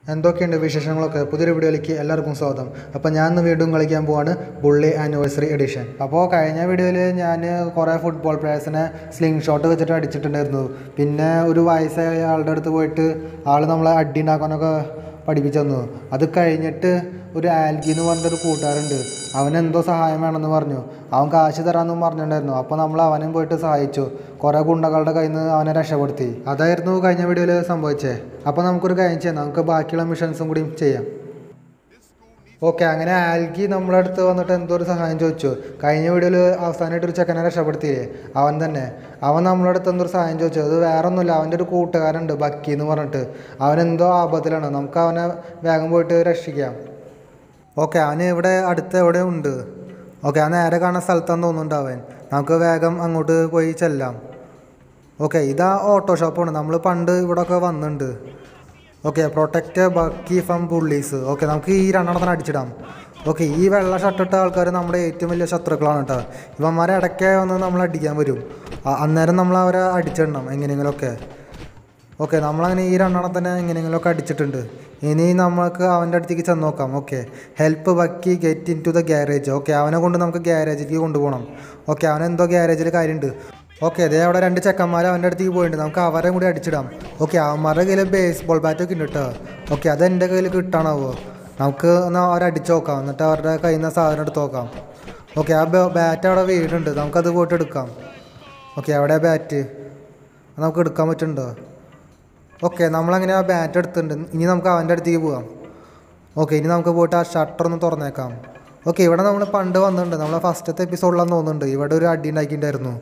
എന്തൊക്കെയുണ്ട് വിശേഷങ്ങളൊക്കെ പുതിയൊരു വീഡിയോയിലേക്ക് എല്ലാവർക്കും സ്വാഗതം അപ്പോൾ ഞാൻ ഇന്ന് വീണ്ടും കളിക്കാൻ പോവാണ് ബുള്ളി ആനിവേഴ്സറി എഡിഷൻ അപ്പോൾ കഴിഞ്ഞ വീഡിയോയിൽ ഞാൻ കുറേ ഫുട്ബോൾ പ്ലേയേഴ്സിനെ സ്ലിംഗ് ഷോട്ട് വെച്ചിട്ട് അടിച്ചിട്ടുണ്ടായിരുന്നു പിന്നെ ഒരു വയസ്സായ ആളുടെ അടുത്ത് പോയിട്ട് ആൾ നമ്മളെ അടി ഉണ്ടാക്കാനൊക്കെ പഠിപ്പിച്ചു തന്നു അത് കഴിഞ്ഞിട്ട് ഒരു ആൽഗി എന്ന് പറഞ്ഞൊരു കൂട്ടുകാരുണ്ട് അവൻ എന്തോ സഹായം വേണമെന്ന് പറഞ്ഞു അവൻ കാശ് തരാമെന്നും പറഞ്ഞിട്ടുണ്ടായിരുന്നു അപ്പോൾ നമ്മൾ അവനും പോയിട്ട് സഹായിച്ചു കുറേ ഗുണ്ടകളുടെ കയ്യിൽ നിന്ന് അവനെ രക്ഷപ്പെടുത്തി അതായിരുന്നു കഴിഞ്ഞ വീഡിയോയിൽ സംഭവിച്ചത് അപ്പോൾ നമുക്കൊരു കാര്യം ചെയ്യാം നമുക്ക് ബാക്കിയുള്ള മിഷൻസും കൂടി ചെയ്യാം ഓക്കെ അങ്ങനെ ആൽഗി നമ്മുടെ അടുത്ത് വന്നിട്ട് എന്തോ ഒരു സഹായം ചോദിച്ചു കഴിഞ്ഞ വീഡിയോയിൽ അവസാനമായിട്ട് ഒരു ചെക്കനെ രക്ഷപ്പെടുത്തിയില്ലേ അവൻ തന്നെ അവൻ നമ്മുടെ അടുത്ത് എന്തോ ഒരു സഹായം ചോദിച്ചു അത് വേറെ ഒന്നുമില്ല അവൻ്റെ ഒരു കൂട്ടുകാരുണ്ട് ബക്കി എന്ന് പറഞ്ഞിട്ട് അവൻ എന്തോ ആപത്തിലാണ് നമുക്ക് അവനെ വേഗം പോയിട്ട് രക്ഷിക്കാം ഓക്കെ അവന് ഇവിടെ അടുത്ത് എവിടെ ഉണ്ട് ഓക്കെ ആ നേരെ കാണുന്ന സ്ഥലത്താന്ന് തോന്നുന്നുണ്ട് അവൻ നമുക്ക് വേഗം അങ്ങോട്ട് പോയി ചെല്ലാം ഓക്കെ ഇതാ ഓട്ടോ ഷോപ്പാണ് നമ്മൾ പണ്ട് ഇവിടെയൊക്കെ വന്നിട്ടുണ്ട് okay protect Bucky from bullies okay നമുക്ക് ഈ രണ്ടെണ്ണത്തിന് അടിച്ചിടാം ഓക്കെ ഈ വെള്ള ഷർട്ടിട്ട ആൾക്കാർ നമ്മുടെ ഏറ്റവും വലിയ ശത്രുക്കളാണ് കേട്ടോ ഇവന്മാരെ ഇടയ്ക്ക് വന്ന് നമ്മൾ അടിക്കാൻ വരും അ- അന്നേരം നമ്മൾ അവരെ അടിച്ചിടണം എങ്ങനെയെങ്കിലുമൊക്കെ ഓക്കെ നമ്മളങ്ങനെ ഈ രണ്ടെണ്ണത്തിനെ എങ്ങനെയെങ്കിലുമൊക്കെ അടിച്ചിട്ടുണ്ട് ഇനി നമുക്ക് അവൻ്റെ അടുത്തേക്ക് ചെന്ന് നോക്കാം okay help Bucky get into the garage okay അവനെ കൊണ്ട് നമുക്ക് ഗ്യാരേജിലേക്ക് കൊണ്ടുപോകണം ഓക്കെ അവനെന്തോ ഗ്യാരേജിൽ കാര്യമുണ്ട് ഓക്കെ അതേ അവിടെ രണ്ട് ചെക്കന്മാർ അവൻ്റെ അടുത്തേക്ക് പോയിട്ടുണ്ട് നമുക്ക് അവരെ കൂടി അടിച്ചിടാം ഓക്കെ അവന്മാരുടെ കയ്യിൽ ബേസ് ബോൾ ബാറ്റൊക്കെ ഉണ്ട് കേട്ടോ ഓക്കെ അത് എൻ്റെ കയ്യിൽ കിട്ടാണാവോ നമുക്ക് ഒന്ന് അവരെ അടിച്ച് നോക്കാം എന്നിട്ട് അവരുടെ കയ്യിൽ നിന്ന് സാധനം എടുത്ത് നോക്കാം ഓക്കെ ആ ബാറ്റ് അവിടെ വീടുണ്ട് നമുക്കത് പോയിട്ട് എടുക്കാം ഓക്കെ അവിടെ ബാറ്റ് നമുക്ക് എടുക്കാൻ പറ്റുന്നുണ്ടോ ഓക്കെ നമ്മളങ്ങനെ ആ ബാറ്റ് എടുത്തിട്ടുണ്ട് ഇനി നമുക്ക് അവൻ്റെ അടുത്തേക്ക് പോകാം ഓക്കെ ഇനി നമുക്ക് പോയിട്ട് ആ ഷട്ടർ ഒന്ന് തുറന്നേക്കാം ഓക്കെ ഇവിടെ നമ്മൾ പണ്ട് വന്നിട്ടുണ്ട് നമ്മളെ ഫസ്റ്റത്തെ എപ്പിസോഡിലാന്ന് തോന്നുന്നുണ്ട് ഇവിടെ ഒരു അടി ഉണ്ടാക്കിയിട്ടുണ്ടായിരുന്നു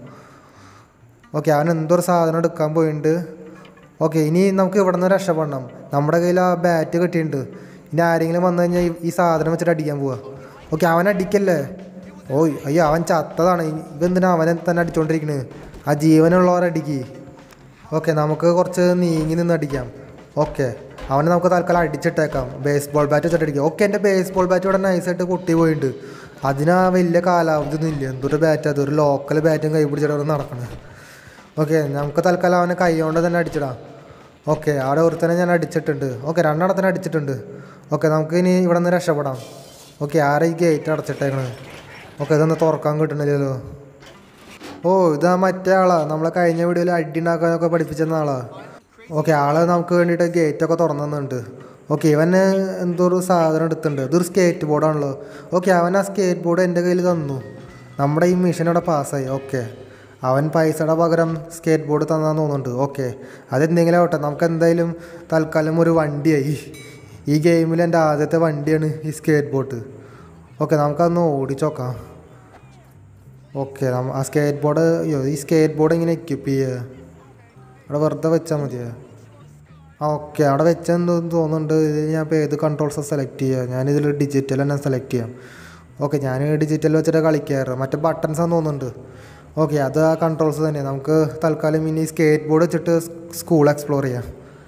ഓക്കെ അവൻ എന്തൊരു സാധനം എടുക്കാൻ പോയിട്ടുണ്ട് ഓക്കെ ഇനി നമുക്ക് ഇവിടെ നിന്ന് രക്ഷപ്പെടണം നമ്മുടെ കയ്യിൽ ആ ബാറ്റ് കിട്ടിയിട്ടുണ്ട് ഇനി ആരെങ്കിലും വന്നു കഴിഞ്ഞാൽ ഈ- ഈ സാധനം വെച്ചിട്ട് അടിക്കാൻ പോവാ ഓക്കെ അവൻ അടിക്കല്ലേ ഓയ് അയ്യോ അവൻ ചത്തതാണ് ഇതെന്തിനാ അവനെ തന്നെ അടിച്ചുകൊണ്ടിരിക്കുന്നത് ആ ജീവനുള്ളവരടിക്ക് ഓക്കെ നമുക്ക് കുറച്ച് നീങ്ങി നിന്ന് അടിക്കാം ഓക്കെ അവനെ നമുക്ക് തൽക്കാലം അടിച്ചിട്ടേക്കാം ബേസ് ബോൾ ബാറ്റ് വെച്ചിട്ട് അടിക്കാം ഓക്കെ എൻ്റെ ബേസ് ബോൾ ബാറ്റ് ഇവിടെ നൈസായിട്ട് പൊട്ടി പോയിട്ടുണ്ട് അതിനാ വലിയ കാലാവധി ഒന്നും ഇല്ല എന്തൊരു ബാറ്റ് അതൊരു ലോക്കൽ ബാറ്റും കൈ പിടിച്ചിട്ട് അവിടെ നടക്കണത് ഓക്കെ നമുക്ക് തൽക്കാലം അവനെ കൈ കൊണ്ട് തന്നെ അടിച്ചിടാം ഓക്കെ അവിടെ ഒരുത്തനെ ഞാൻ അടിച്ചിട്ടുണ്ട് ഓക്കെ രണ്ടെണ്ണത്തിന് അടിച്ചിട്ടുണ്ട് ഓക്കെ നമുക്ക് ഇനി ഇവിടെ നിന്ന് രക്ഷപ്പെടാം ഓക്കെ ആരെ ഈ ഗേറ്റ് അടച്ചിട്ടേക്കണത് ഓക്കെ ഇതൊന്ന് തുറക്കാൻ കിട്ടണില്ലല്ലോ ഓ ഇതാ മറ്റേ ആളാ നമ്മളെ കഴിഞ്ഞ വീഡിയോയിൽ അടി ഉണ്ടാക്കാനൊക്കെ പഠിപ്പിച്ചെന്ന ആളാ ഓക്കെ ആള് നമുക്ക് വേണ്ടിയിട്ട് ഗേറ്റൊക്കെ തുറന്നു തന്നിട്ടുണ്ട് ഓക്കെ ഇവന് എന്തോ ഒരു സാധനം എടുത്തിട്ടുണ്ട് ഇതൊരു സ്കേറ്റ് ബോർഡാണല്ലോ ഓക്കെ അവൻ ആ സ്കേറ്റ് ബോർഡ് എൻ്റെ കയ്യിൽ തന്നു നമ്മുടെ ഈ മിഷൻ ഇവിടെ പാസ്സായി ഓക്കെ അവൻ പൈസയുടെ പകരം സ്കേറ്റ് ബോർഡ് തന്നാന്ന് തോന്നുന്നുണ്ട് ഓക്കെ അതെന്തെങ്കിലും ആവട്ടെ നമുക്ക് എന്തായാലും തൽക്കാലം ഒരു വണ്ടിയായി ഈ ഗെയിമിൽ എൻ്റെ ആദ്യത്തെ വണ്ടിയാണ് ഈ സ്കേറ്റ് ബോർഡ് ഓക്കെ നമുക്കതൊന്ന് ഓടിച്ച് നോക്കാം ഓക്കെ നമ്മ ആ സ്കേറ്റ് ബോർഡ് അയ്യോ ഈ സ്കേറ്റ് ബോർഡ് എങ്ങനെ എക്യൂപ്പ് ചെയ്യുക അവിടെ വെറുതെ വെച്ചാൽ മതിയോ ആ ഓക്കെ അവിടെ വെച്ചെന്ന് തോന്നുന്നുണ്ട് ഇത് ഞാൻ ഇപ്പോൾ ഏത് കൺട്രോൾസ് സെലക്ട് ചെയ്യുക ഞാനിതിൽ ഡിജിറ്റൽ തന്നെ സെലക്ട് ചെയ്യാം ഓക്കെ ഞാൻ ഡിജിറ്റൽ വെച്ചിട്ട് കളിക്കാറ് മറ്റേ ബട്ടൺസ് ആണെന്ന് തോന്നുന്നുണ്ട് ഓക്കെ അത് ആ കൺട്രോൾസ് തന്നെ നമുക്ക് തൽക്കാലം ഇനി സ്കേറ്റ് ബോർഡ് വെച്ചിട്ട് സ്കൂൾ എക്സ്പ്ലോർ ചെയ്യാം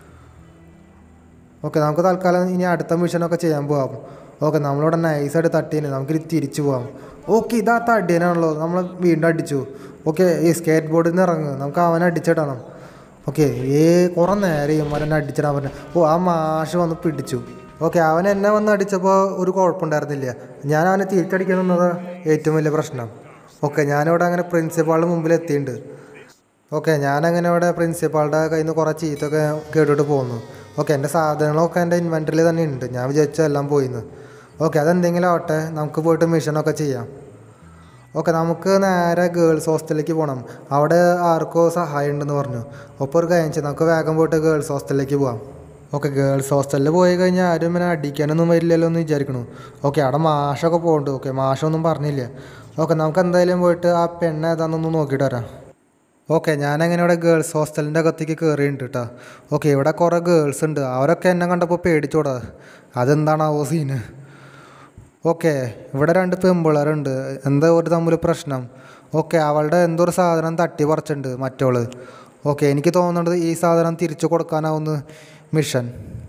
ഓക്കെ നമുക്ക് തൽക്കാലം ഇനി അടുത്ത മിഷനൊക്കെ ചെയ്യാൻ പോവാം ഓക്കെ നമ്മളിവിടെ നൈസായിട്ട് തട്ടീനെ നമുക്ക് ഇനി തിരിച്ചു പോവാം ഓക്കെ ഇതാ തടിയനാണല്ലോ നമ്മൾ വീണ്ടും അടിച്ചു ഓക്കെ ഈ സ്കേറ്റ് ബോർഡിൽ നിന്ന് ഇറങ്ങുക നമുക്ക് അവനെ അടിച്ചിടണം ഓക്കെ ഏ കുറേ നേരം ഇവന്മാരെന്നെ അടിച്ചിടാൻ പറഞ്ഞു ഓ ആ മാഷ് വന്ന് പിടിച്ചു ഓക്കെ അവൻ എന്നെ വന്ന് അടിച്ചപ്പോൾ ഒരു കുഴപ്പമുണ്ടായിരുന്നില്ല ഞാൻ അവനെ തിരിച്ചടിക്കാൻ നിന്നത് ഏറ്റവും വലിയ പ്രശ്നം ഓക്കെ ഞാനിവിടെ അങ്ങനെ പ്രിൻസിപ്പാളിന് മുമ്പിൽ എത്തിയിട്ടുണ്ട് ഓക്കെ ഞാനങ്ങനെ ഇവിടെ പ്രിൻസിപ്പാളുടെ കയ്യിൽ നിന്ന് കുറേ ചീത്തൊക്കെ കേട്ടിട്ട് പോന്നു ഓക്കെ എൻ്റെ സാധനങ്ങളൊക്കെ എൻ്റെ ഇൻവെൻറ്ററിൽ തന്നെ ഉണ്ട് ഞാൻ വിചാരിച്ച എല്ലാം പോയിന്ന് ഓക്കെ അതെന്തെങ്കിലും ആവട്ടെ നമുക്ക് പോയിട്ട് മിഷനൊക്കെ ചെയ്യാം ഓക്കെ നമുക്ക് നേരെ ഗേൾസ് ഹോസ്റ്റലിലേക്ക് പോകണം അവിടെ ആർക്കോ സഹായം ഉണ്ടെന്ന് പറഞ്ഞു ഒപ്പം ഒരു കാര്യം ചെയ്യാം നമുക്ക് വേഗം പോയിട്ട് ഗേൾസ് ഹോസ്റ്റലിലേക്ക് പോകാം ഓക്കെ ഗേൾസ് ഹോസ്റ്റലിൽ പോയി കഴിഞ്ഞാൽ ആരും ഇങ്ങനെ അടിക്കാനൊന്നും വരില്ലല്ലോ എന്ന് വിചാരിക്കണു ഓക്കെ അവിടെ മാഷൊക്കെ പോകുന്നുണ്ട് ഓക്കെ മാഷൊന്നും പറഞ്ഞില്ല ഓക്കെ നമുക്ക് എന്തായാലും പോയിട്ട് ആ പെണ്ണ് ഏതാണെന്നൊന്ന് നോക്കിയിട്ട് വരാം ഓക്കെ ഞാനങ്ങനെ ഇവിടെ ഗേൾസ് ഹോസ്റ്റലിൻ്റെ അകത്തേക്ക് കയറിയിട്ടുണ്ട് കേട്ടോ ഓക്കെ ഇവിടെ കുറേ ഗേൾസ് ഉണ്ട് അവരൊക്കെ എന്നെ കണ്ടപ്പോൾ പേടിച്ചോടാ അതെന്താണാവോ സീന് ഓക്കെ ഇവിടെ രണ്ട് പെമ്പിളറുണ്ട് എന്താ ഒരു തമ്മിൽ പ്രശ്നം ഓക്കെ അവളുടെ എന്തോ ഒരു സാധനം തട്ടി പറിച്ചിട്ടുണ്ട് മറ്റോള് ഓക്കെ എനിക്ക് തോന്നുന്നത് ഈ സാധനം തിരിച്ചു കൊടുക്കാനാവുന്ന മിഷൻ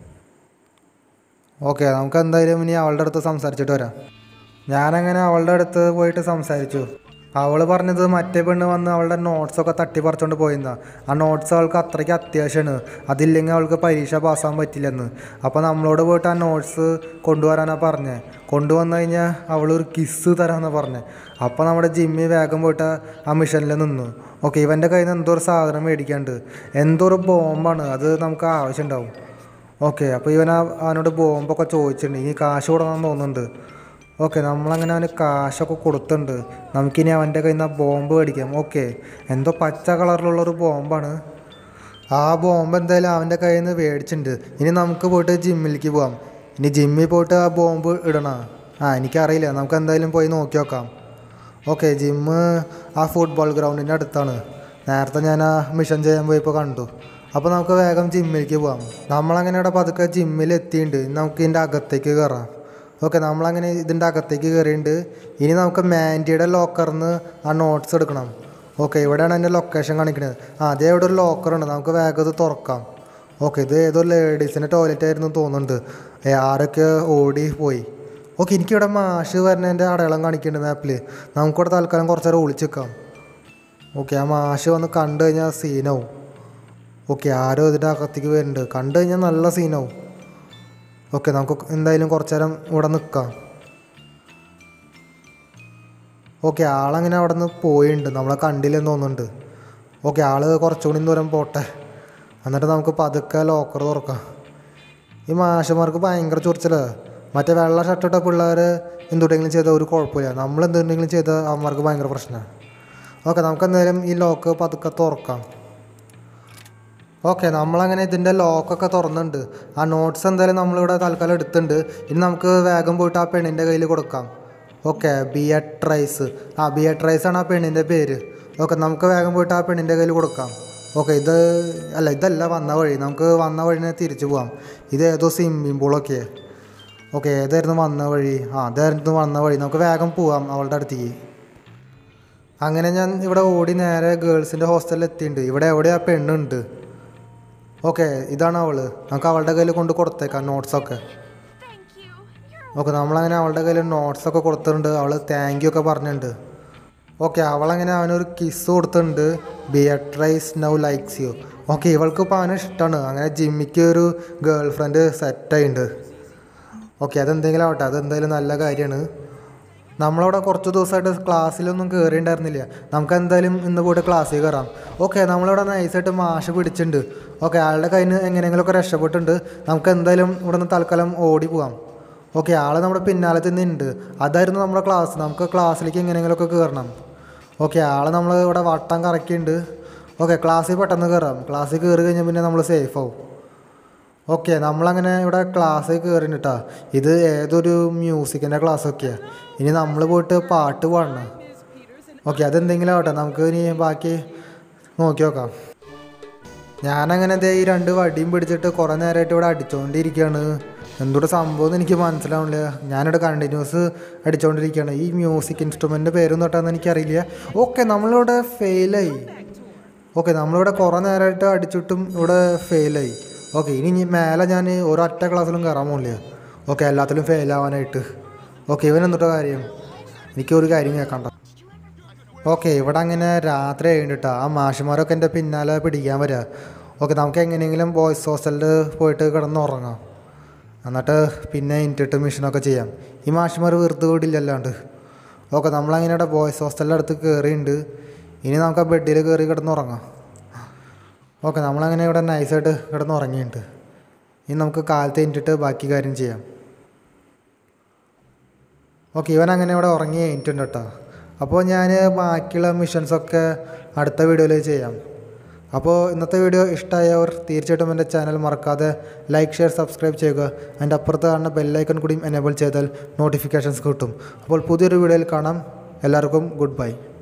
ഓക്കെ നമുക്ക് എന്തായാലും ഇനി അവളുടെ അടുത്ത് സംസാരിച്ചിട്ട് വരാം ഞാനങ്ങനെ അവളുടെ അടുത്ത് പോയിട്ട് സംസാരിച്ചു അവൾ പറഞ്ഞത് മറ്റേ പെണ്ണ് വന്ന് അവളുടെ നോട്ട്സൊക്കെ തട്ടി പറിച്ചുകൊണ്ട് പോയിരുന്ന ആ നോട്ട്സ് അവൾക്ക് അത്രയ്ക്ക് അത്യാവശ്യമാണ് അതില്ലെങ്കിൽ അവൾക്ക് പരീക്ഷ പാസ്സാകാൻ പറ്റില്ലെന്ന് അപ്പോൾ നമ്മളോട് പോയിട്ട് ആ നോട്ട്സ് കൊണ്ടുവരാനാണ് പറഞ്ഞത് കൊണ്ടുവന്നു കഴിഞ്ഞാൽ അവൾ ഒരു കിസ് തരാമെന്നാണ് പറഞ്ഞത് അപ്പോൾ നമ്മുടെ ജിമ്മി വേഗം പോയിട്ട് ആ മിഷനിൽ നിന്നു ഓക്കെ ഇവൻ്റെ കയ്യിൽ നിന്ന് എന്തോ ഒരു സാധനം മേടിക്കാണ്ട് എന്തോ ഒരു ബോംബാണ് അത് നമുക്ക് ആവശ്യമുണ്ടാവും ഓക്കെ അപ്പോൾ ഇവൻ ആ അവനോട് ബോംബൊക്കെ ചോദിച്ചിട്ടുണ്ട് ഇനി കാശ് കൊടുക്കണമെന്ന് തോന്നുന്നുണ്ട് ഓക്കെ നമ്മളങ്ങനെ അവന് കാശൊക്കെ കൊടുത്തിട്ടുണ്ട് നമുക്കിനി അവൻ്റെ കയ്യിൽ നിന്ന് ആ ബോംബ് മേടിക്കാം ഓക്കെ എന്തോ പച്ച കളറിലുള്ളൊരു ബോംബാണ് ആ ബോംബ് എന്തായാലും അവൻ്റെ കയ്യിൽ നിന്ന് മേടിച്ചിട്ടുണ്ട് ഇനി നമുക്ക് പോയിട്ട് ജിമ്മിലേക്ക് പോവാം ഇനി ജിമ്മിൽ പോയിട്ട് ആ ബോംബ് ഇടണം ആ എനിക്കറിയില്ല നമുക്ക് എന്തായാലും പോയി നോക്കി നോക്കാം ഓക്കെ ജിമ്മ് ആ ഫുട്ബോൾ ഗ്രൗണ്ടിൻ്റെ അടുത്താണ് നേരത്തെ ഞാൻ ആ മിഷൻ ചെയ്യാൻ പോയപ്പോൾ കണ്ടു അപ്പോൾ നമുക്ക് വേഗം ജിമ്മിലേക്ക് പോവാം നമ്മളങ്ങനെ ഇവിടെ പതുക്കെ ജിമ്മിൽ എത്തിയിട്ടുണ്ട് ഇനി നമുക്ക് ഇതിൻ്റെ അകത്തേക്ക് കയറാം ഓക്കെ നമ്മളങ്ങനെ ഇതിൻ്റെ അകത്തേക്ക് കയറിയിട്ടുണ്ട് ഇനി നമുക്ക് മാൻഡിയുടെ ലോക്കറിൽ നിന്ന് ആ നോട്ട്സ് എടുക്കണം ഓക്കെ ഇവിടെയാണ് എൻ്റെ ലൊക്കേഷൻ കാണിക്കുന്നത് ആ അതേ ഇവിടെ ഒരു ലോക്കറുണ്ട് നമുക്ക് വേഗം ഇത് തുറക്കാം ഓക്കെ ഇത് ഏതോ ലേഡീസിൻ്റെ ടോയ്ലറ്റ് ആയിരുന്നു തോന്നുന്നുണ്ട് ഏ, ആരൊക്കെ ഓടി പോയി ഓക്കെ എനിക്കിവിടെ മാഷ് വരുന്നതിൻ്റെ അടയാളം കാണിക്കുന്നുണ്ട് മാപ്പിൽ നമുക്കിവിടെ തൽക്കാലം കുറച്ച് നേരം ഒളിച്ച് നിൽക്കാം ഓക്കെ ആ മാഷ് വന്ന് കണ്ടു കഴിഞ്ഞാൽ സീനാവും ഓക്കെ ആരോ ഇതിൻ്റെ അകത്തേക്ക് വരുന്നുണ്ട് കണ്ടു കഴിഞ്ഞാൽ നല്ല സീനാവും ഓക്കെ നമുക്ക് എന്തായാലും കുറച്ച് നേരം ഇവിടെ നിൽക്കാം ഓക്കെ ആളങ്ങനെ അവിടെ നിന്ന് പോയിട്ടുണ്ട് നമ്മളെ കണ്ടില്ലെന്ന് തോന്നുന്നുണ്ട് ഓക്കെ ആള് കുറച്ചുകൂടി ദൂരം പോട്ടെ എന്നിട്ട് നമുക്ക് പതുക്കെ ലോക്കർ തുറക്കാം ഈ മാഷന്മാർക്ക് ഭയങ്കര ചൊറിച്ചില്ല മറ്റേ വെള്ള ഷർട്ടിട്ട പിള്ളേർ എന്തുണ്ടെങ്കിലും ചെയ്താൽ ഒരു കുഴപ്പമില്ല നമ്മൾ എന്തുണ്ടെങ്കിലും ചെയ്താൽ അവന്മാർക്ക് ഭയങ്കര പ്രശ്നമാണ് ഓക്കെ നമുക്ക് എന്തായാലും ഈ ലോക്ക് പതുക്കെ തുറക്കാം ഓക്കെ നമ്മളങ്ങനെ ഇതിൻ്റെ ലോക്കൊക്കെ തുറന്നിട്ടുണ്ട് ആ നോട്ട്സ് എന്തായാലും നമ്മളിവിടെ തൽക്കാലം എടുത്തിട്ടുണ്ട് ഇനി നമുക്ക് വേഗം പോയിട്ട് ആ പെണ്ണിൻ്റെ കയ്യിൽ കൊടുക്കാം ഓക്കെ ബിയട്രൈസ് ആ ബിയട്രൈസ് ആണ് ആ പെണ്ണിൻ്റെ പേര് ഓക്കെ നമുക്ക് വേഗം പോയിട്ട് ആ പെണ്ണിൻ്റെ കയ്യിൽ കൊടുക്കാം ഓക്കെ ഇത് അല്ല ഇതല്ല വന്ന വഴി നമുക്ക് വന്ന വഴിനെ തിരിച്ചു പോവാം ഇത് ഏതോ സ്വിമ്മിംഗ് പൂളൊക്കെ ഓക്കെ ഏതായിരുന്നു വന്ന വഴി ആ അതായിരുന്നു വന്ന വഴി നമുക്ക് വേഗം പോവാം അവളുടെ അടുത്തേക്ക് അങ്ങനെ ഞാൻ ഇവിടെ ഓടി നേരെ ഗേൾസിൻ്റെ ഹോസ്റ്റലിൽ എത്തിയിട്ടുണ്ട് ഇവിടെ എവിടെ ആ പെണ്ണുണ്ട് ഓക്കെ ഇതാണ് അവള് നമുക്ക് അവളുടെ കയ്യിൽ കൊണ്ട് കൊടുത്തേക്കാം നോട്ട്സൊക്കെ ഓക്കെ നമ്മളങ്ങനെ അവളുടെ കയ്യിൽ നോട്ട്സൊക്കെ കൊടുത്തിട്ടുണ്ട് അവൾ താങ്ക് യു ഒക്കെ പറഞ്ഞിട്ടുണ്ട് ഓക്കെ അവളങ്ങനെ അവനൊരു കിസ് കൊടുത്തിട്ടുണ്ട് Beatrice now likes you okay ഇവൾക്ക് ഇപ്പോൾ അവനെ ഇഷ്ടമാണ് അങ്ങനെ ജിമ്മിക്ക് ഒരു ഗേൾ ഫ്രണ്ട് സെറ്റായിട്ടുണ്ട് ഓക്കെ അതെന്തെങ്കിലും ആവട്ടെ അതെന്തായാലും നല്ല കാര്യമാണ് നമ്മളവിടെ കുറച്ച് ദിവസമായിട്ട് ക്ലാസ്സിലൊന്നും കയറിയിട്ടുണ്ടായിരുന്നില്ല നമുക്ക് എന്തായാലും ഇന്ന് പോയിട്ട് ക്ലാസ്സിൽ കയറാം ഓക്കെ നമ്മളിവിടെ നൈസായിട്ട് മാഷ് പിടിച്ചിട്ടുണ്ട് ഓക്കെ അയാളുടെ കയ്യിൽ നിന്ന് എങ്ങനെയെങ്കിലുമൊക്കെ രക്ഷപ്പെട്ടിട്ടുണ്ട് നമുക്ക് എന്തായാലും ഇവിടെ നിന്ന് തൽക്കാലം ഓടി പോവാം ഓക്കെ ആൾ നമ്മുടെ പിന്നാലെ തന്നെ ഉണ്ട് അതായിരുന്നു നമ്മുടെ ക്ലാസ് നമുക്ക് ക്ലാസ്സിലേക്ക് എങ്ങനെയെങ്കിലുമൊക്കെ കയറണം ഓക്കെ ആൾ നമ്മൾ ഇവിടെ വട്ടം കറക്കിയിട്ടുണ്ട് ഓക്കെ ക്ലാസ്സിൽ പെട്ടെന്ന് കയറാം ക്ലാസ്സിൽ കയറി കഴിഞ്ഞാൽ പിന്നെ നമ്മൾ സേഫ് ആവും ഓക്കെ നമ്മളങ്ങനെ ഇവിടെ ക്ലാസ്സിൽ കയറിട്ടാ ഇത് ഏതൊരു മ്യൂസിക്കിൻ്റെ ക്ലാസ്സൊക്കെയാണ് ഇനി നമ്മൾ പോയിട്ട് പാട്ട് പാടണം ഓക്കെ അതെന്തെങ്കിലും ആവട്ടെ നമുക്ക് ഇനി ബാക്കി നോക്കി നോക്കാം ഞാനങ്ങനെ ദേ ഈ രണ്ട് വടിയും പിടിച്ചിട്ട് കുറേ നേരമായിട്ട് ഇവിടെ അടിച്ചുകൊണ്ടിരിക്കുകയാണ് എന്തുകൊണ്ട് സംഭവം എന്ന് എനിക്ക് മനസ്സിലാവണില്ല ഞാനിവിടെ കണ്ടിന്യൂസ് അടിച്ചുകൊണ്ടിരിക്കുകയാണ് ഈ മ്യൂസിക് ഇൻസ്ട്രുമെൻ്റ് പേരൊന്നും തൊട്ടാന്ന് എനിക്കറിയില്ല ഓക്കെ നമ്മളിവിടെ ഫെയിലായി ഓക്കെ നമ്മളിവിടെ കുറേ നേരമായിട്ട് അടിച്ചിട്ടും ഇവിടെ ഫെയിലായി ഓക്കെ ഇനി ഇനി മേലെ ഞാൻ ഒരൊറ്റ ക്ലാസ്സിലും കയറാൻ പോകില്ല ഓക്കെ എല്ലാത്തിലും ഫെയിൽ ആവാനായിട്ട് ഓക്കെ ഇവൻ എന്നിട്ടോ കാര്യം എനിക്ക് ഒരു കാര്യം കേൾക്കണ്ട ഓക്കെ ഇവിടെ അങ്ങനെ രാത്രി കഴിഞ്ഞിട്ടാ ആ മാഷുമാരൊക്കെ എൻ്റെ പിന്നാലെ പിടിക്കാൻ വരിക ഓക്കെ നമുക്ക് എങ്ങനെയെങ്കിലും ബോയ്സ് ഹോസ്റ്റലിൽ പോയിട്ട് കിടന്നുറങ്ങാം എന്നിട്ട് പിന്നെ ഇൻറ്റിട്ട് മിഷനൊക്കെ ചെയ്യാം ഈ മാഷുമാർ വെറുതെ വിടില്ലല്ലാണ്ട് ഓക്കെ നമ്മളങ്ങനെ ഇവിടെ ബോയ്സ് ഹോസ്റ്റലിൻ്റെ അടുത്ത് കയറിയിട്ടുണ്ട് ഇനി നമുക്ക് ആ ബെഡിൽ കയറി കിടന്നുറങ്ങാം ഓക്കെ നമ്മളങ്ങനെ ഇവിടെ നൈസായിട്ട് കിടന്നുറങ്ങിയിട്ടുണ്ട് ഇനി നമുക്ക് കാലത്ത് കഴിഞ്ഞിട്ട് ബാക്കി കാര്യം ചെയ്യാം ഓക്കെ ഇവൻ അങ്ങനെ ഇവിടെ ഉറങ്ങി കഴിഞ്ഞിട്ടുണ്ട് കേട്ടോ അപ്പോൾ ഞാൻ ബാക്കിയുള്ള മിഷൻസൊക്കെ അടുത്ത വീഡിയോയിൽ ചെയ്യാം അപ്പോൾ ഇന്നത്തെ വീഡിയോ ഇഷ്ടമായവർ തീർച്ചയായിട്ടും എൻ്റെ ചാനൽ മറക്കാതെ ലൈക്ക് ഷെയർ സബ്സ്ക്രൈബ് ചെയ്യുക അതിൻ്റെ അപ്പുറത്ത് കാണുന്ന ബെല്ലൈക്കൺ കൂടിയും എനേബിൾ ചെയ്താൽ നോട്ടിഫിക്കേഷൻസ് കിട്ടും അപ്പോൾ പുതിയൊരു വീഡിയോയിൽ കാണാം എല്ലാവർക്കും ഗുഡ് ബൈ